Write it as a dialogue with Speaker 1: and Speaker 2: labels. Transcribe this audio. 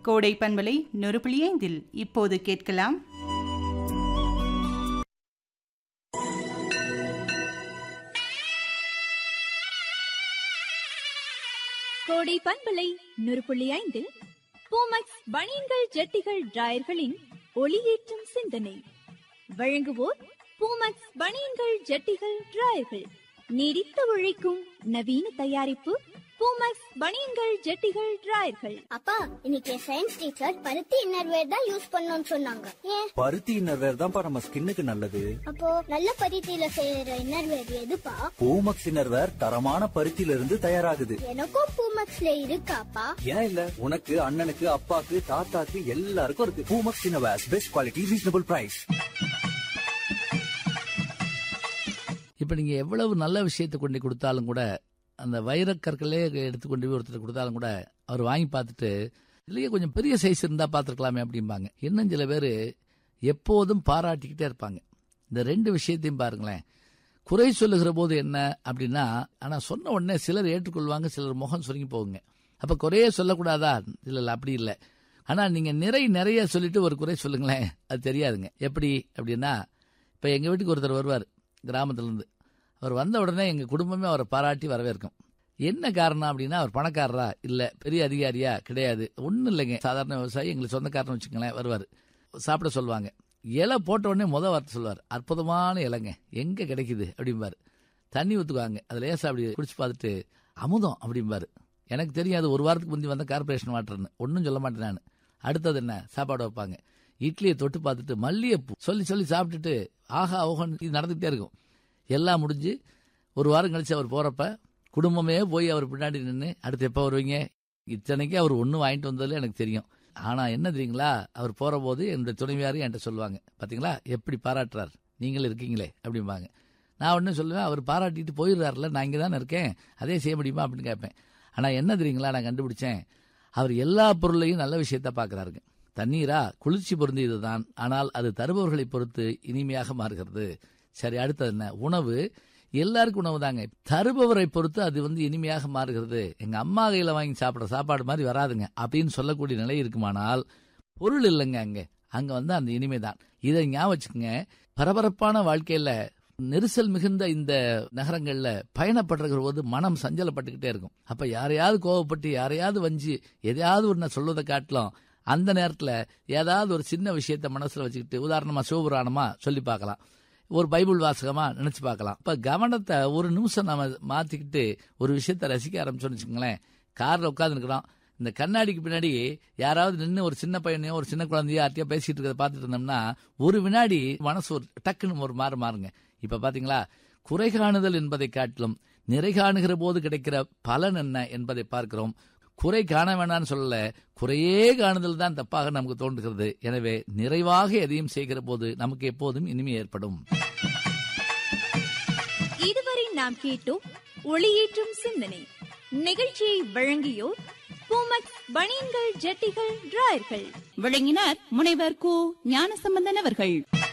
Speaker 1: கோடை பண்பலை நொறுப்புள்ளி ஐந்தில் இப்போது கேட்கலாம்
Speaker 2: கோடை பண்பலை நூறு புள்ளி ஐந்தில் பூமக்ஸ் பனியன்கள் ஜட்டிகள் டிராயர்களின் ஒளியேற்றும் சிந்தனை வழங்குவோர் பூமக்ஸ் பனியன்கள் ஜட்டிகள் டிராயர்கள் நீடித்து உழைக்கும் நவீன தயாரிப்பு பூமக்ஸ் பனியன்கள் ஜட்டிகள் டிராயர்கள்
Speaker 3: அப்பா இன்னைக்கு சயின்ஸ் டீச்சர் பருத்தி இன்னர்வேர் தான் யூஸ் பண்ணணும்னு சொன்னாங்க ஏன்
Speaker 4: பருத்தி இன்னர்வேர் தான்ப்பா நம்ம ஸ்கின்னுக்கு நல்லது
Speaker 3: அப்போ நல்ல பருத்தியில செய்யற இன்னர்வேர் எதுப்பா
Speaker 4: பூமக்ஸ் இன்னர்வேர் தரமான பருத்தியில இருந்து தயாராகுது
Speaker 3: எனக்கும் பூமக்ஸ்ல இருக்காப்பா
Speaker 4: ஏன் இல்ல உனக்கு அண்ணனுக்கு அப்பாக்கு தாத்தாக்கு எல்லாருக்கும் இருக்கு Poomex innerwear best quality reasonable price
Speaker 5: இப்போ நீங்கள் எவ்வளவு நல்ல விஷயத்தை கொண்டு கொடுத்தாலும் கூட அந்த வைரக்கற்களே எடுத்து கொண்டு போய் ஒருத்தர் கொடுத்தாலும் கூட அவர் வாங்கி பார்த்துட்டு இதுலயே கொஞ்சம் பெரிய சைஸ் இருந்தால் பார்த்துருக்கலாமே அப்படிம்பாங்க இன்னும் சில பேர் எப்போதும் பாராட்டிக்கிட்டே இருப்பாங்க இந்த ரெண்டு விஷயத்தையும் பாருங்களேன் குறை சொல்லுகிற போது என்ன அப்படின்னா ஆனால் சொன்ன உடனே சிலர் ஏற்றுக்கொள்வாங்க சிலர் முகம் சுருங்கி போகுங்க அப்போ குறையே சொல்லக்கூடாதா இல்லை இல்லை அப்படி இல்லை ஆனால் நீங்கள் நிறை நிறைய சொல்லிட்டு ஒரு குறை சொல்லுங்களேன் அது தெரியாதுங்க எப்படி அப்படின்னா இப்போ எங்கள் வீட்டுக்கு ஒருத்தர் வருவார் கிராமத்துலேருந்து அவர் வந்த உடனே எங்கள் குடும்பமே அவரை பாராட்டி வரவேற்கும் என்ன காரணம் அப்படின்னா அவர் பணக்காரரா இல்லை பெரிய அதிகாரியா கிடையாது ஒன்றும் இல்லைங்க சாதாரண விவசாயி எங்களுக்கு சொந்தக்காரன்னு வச்சுக்கோங்களேன் வருவார் சாப்பிட சொல்லுவாங்க இலை போட்ட உடனே முத வார்த்தை சொல்லுவார் அற்புதமான இலைங்க எங்கே கிடைக்குது அப்படிம்பாரு தண்ணி ஊற்றுவாங்க அதில் லேசா அப்படி குடிச்சு பார்த்துட்டு அமுதம் அப்படிம்பாரு எனக்கு தெரியும் அது ஒரு வாரத்துக்கு முந்தி வந்த கார்பரேஷன் வாட்டர்னு ஒன்றும் சொல்ல மாட்டேன் நான் அடுத்தது என்ன சாப்பாடு வைப்பாங்க இட்லியை தொட்டு பார்த்துட்டு மல்லிகைப்பூ சொல்லி சொல்லி சாப்பிட்டுட்டு ஆஹா ஓஹன் இது நடந்துகிட்டே இருக்கும் எல்லாம் முடிஞ்சு ஒரு வாரம் கழிச்சு அவர் போறப்ப குடும்பமே போய் அவர் பின்னாடி நின்று அடுத்து எப்போ வருவீங்க இத்தனைக்கு அவர் ஒன்றும் வாங்கிட்டு வந்ததில் எனக்கு தெரியும் ஆனால் என்ன தெரியுங்களா அவர் போகிற போது என்னுடைய துணைவியாரும் என்கிட்ட சொல்லுவாங்க பார்த்தீங்களா எப்படி பாராட்டுறார் நீங்களும் இருக்கீங்களே அப்படிம்பாங்க நான் ஒன்றும் சொல்லுவேன் அவர் பாராட்டிட்டு போயிடுறாருல நான் இங்கே தானே இருக்கேன் அதே செய்ய முடியுமா அப்படின்னு கேட்பேன் ஆனால் என்ன தெரியுங்களா நான் கண்டுபிடிச்சேன் அவர் எல்லா பொருளையும் நல்ல விஷயத்த பார்க்குறாருங்க தண்ணீரா குளிர்ச்சி பொருந்தியது தான் ஆனால் அது தருபவர்களை பொறுத்து இனிமையாக மாறுகிறது சரி அடுத்தது என்ன உணவு எல்லாருக்கும் உணவு தாங்க தருபவரை பொறுத்து அது வந்து இனிமையாக மாறுகிறது எங்க அம்மா கையில வாங்கி சாப்பிட்ற சாப்பாடு மாதிரி வராதுங்க அப்படின்னு சொல்லக்கூடிய நிலை இருக்குமானால் பொருள் இல்லைங்க அங்க அங்க வந்து அந்த இனிமை தான் இதை ஞாபகம் வச்சுக்கோங்க பரபரப்பான வாழ்க்கையில நெரிசல் மிகுந்த இந்த நகரங்கள்ல பயணப்படுற போது மனம் சஞ்சலப்பட்டுக்கிட்டே இருக்கும் அப்ப யாரையாவது கோவப்பட்டு யாரையாவது வஞ்சி எதையாவது ஒன்று சொல்வதை காட்டிலும் அந்த நேரத்துல ஏதாவது ஒரு சின்ன விஷயத்த மனசுல வச்சுக்கிட்டு உதாரணமா சிவபுராணமா சொல்லி பார்க்கலாம் ஒரு பைபிள் வாசகமா நினைச்சு பார்க்கலாம் இப்ப கவனத்தை ஒரு நிமிஷம் நம்ம மாத்திக்கிட்டு ஒரு விஷயத்த ரசிக்க ஆரம்பிச்சோம்னு வச்சுக்கோங்களேன் கார்ல உட்காந்துருக்கிறோம் இந்த கண்ணாடிக்கு பின்னாடி யாராவது நின்று ஒரு சின்ன பையனையோ ஒரு சின்ன குழந்தையோ யார்ட்டையோ பேசிட்டு இருக்கிறத பார்த்துட்டு இருந்தோம்னா ஒரு வினாடி மனசு ஒரு டக்குன்னு ஒரு மாறு மாறுங்க இப்ப பாத்தீங்களா குறை காணுதல் என்பதை காட்டிலும் நிறை காணுகிற போது கிடைக்கிற பலன் என்ன என்பதை பார்க்கிறோம் குறை காண வேணாம்னு சொல்லல குறையே காணுதல் தான் தப்பாக நமக்கு தோன்றுகிறது எனவே நிறைவாக எதையும் செய்கிற போது நமக்கு எப்போதும் இனிமை ஏற்படும்
Speaker 2: இதுவரை நாம் கேட்டோம் ஒளியேற்றும் சிந்தனை நிகழ்ச்சியை வழங்கியோர் பூமக்ஸ் பனியன்கள் ஜட்டிகள் டிராயர்கள்
Speaker 6: விளங்கினார் முனைவர் கு ஞானசம்பந்தன் அவர்கள்